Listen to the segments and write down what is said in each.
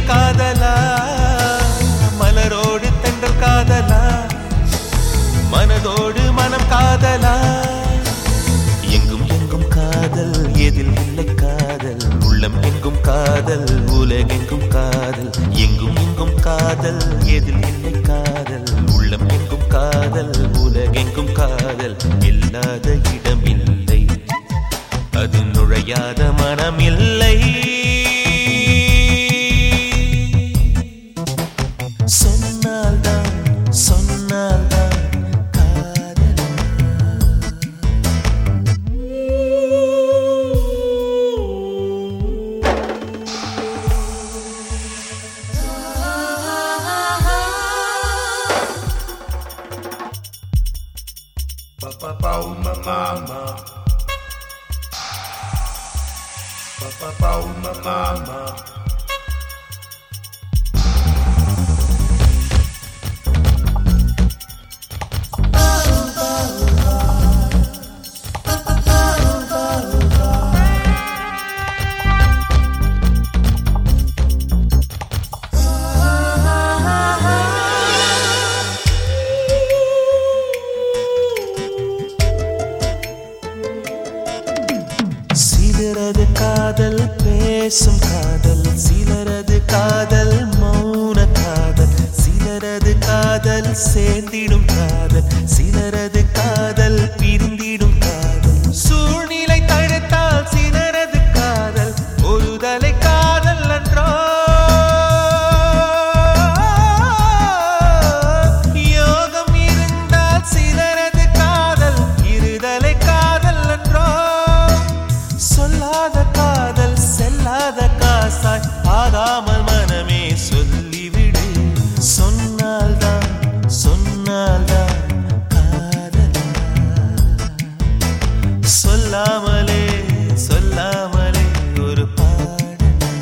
காதலா மலரோடு தென்றல் காதலா மனதோடு மனம் காதலா எங்கும் எங்கும் காதல் எதில் இல்லை காதல் உள்ளம் எங்கும் காதல் உலகெங்கும் காதல் எங்கும் எங்கும் காதல் எதில் இல்லை காதல் உள்ளம் எங்கும் காதல் உலகெங்கும் காதல் இல்லாத இடம் இல்லை அது நுழையாத மனம் இல்லை சொன்னால்தான் சொன்னால்தான் காதல் Ba-ba-ba-uma mama. Ba-ba-ba-uma mama. சிலரது காதல் பேசும் காதல் சிலரது காதல் மௌன காதல் சிலரது காதல் சேர்ந்திடும் காதல் சிலரது காதல் பிரிந்திடும் காதல் சூழ்நிலை தடுத்தால் சிலரது காதல் ஒரு தலை காதல் அன்றோ யோகம் இருந்தால் சிலரது காதல் இருதலை காதல் அன்றோ சொல்லாத காதல் செல்லாத காசாய் ஆகாமல் மனமே சொல்லிவிடு சொன்னால்தான் சொன்னால்தான் காதலா சொல்லாமலே சொல்லாமலே ஒரு பாடல்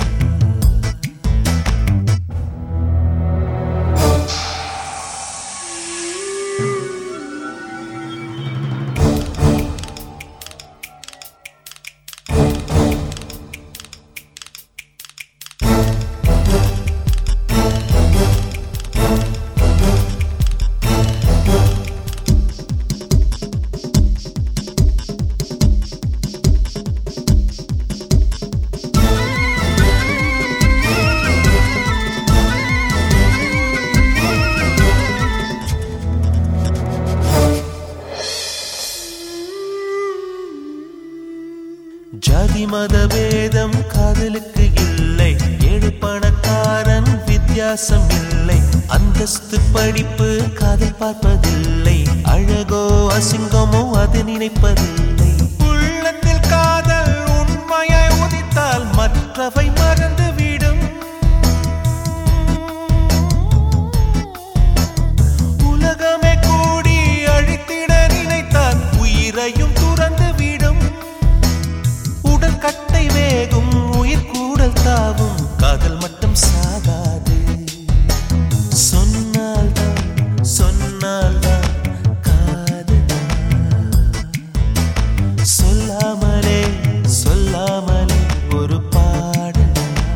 ஜாதி மத பேதம் காதலுக்கு இல்லை ஏழு பணக்காரன் வித்தியாசம் இல்லை அந்தஸ்து படிப்பு காதல் பார்ப்பதில்லை அழகோ அசிங்கமோ அது நினைப்பதில்லை உள்ளத்தில் காதல் உண்மையாய் உதித்தால் மற்றவை மறந்துவிடும் உலகமே கூடி அழித்திட நினைத்தால் உயிரையும் துறந்து விடும் உடல் கட்டை வேகும் உயிர் கூடல் தாவும் காதல் மட்டும் சாகாது சொன்னால்தான் சொன்னால்தான் காதலா சொல்லாமலே சொல்லாமலே ஒரு பாடல்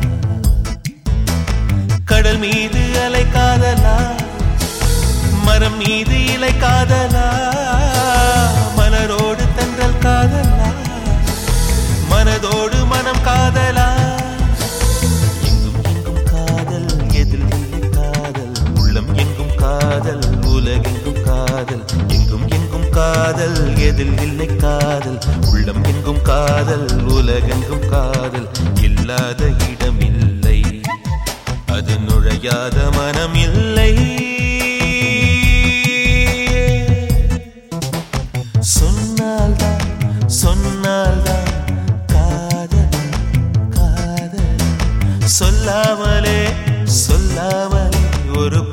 கடல் மீது அலை காதலா மரம் மீது இலை காதலா மலரோடு தென்றல் காதலா மனதோடு மனம் காதலா எங்கும் எங்கும் காதல் எதில் இல்லை காதல் உள்ளம் எங்கும் காதல் உலகெங்கும் காதல் எங்கும் எங்கும் காதல் எதில் இல்லை காதல் உள்ளம் எங்கும் காதல் உலகெங்கும் காதல் இல்லாத இடம் இல்லை அது நுழையாத மனம் இல்லை சொன்னால்தான் சொன்னால்தான் காதல் காதல் சொல்லாமலே சொல்லாமலே ஒரு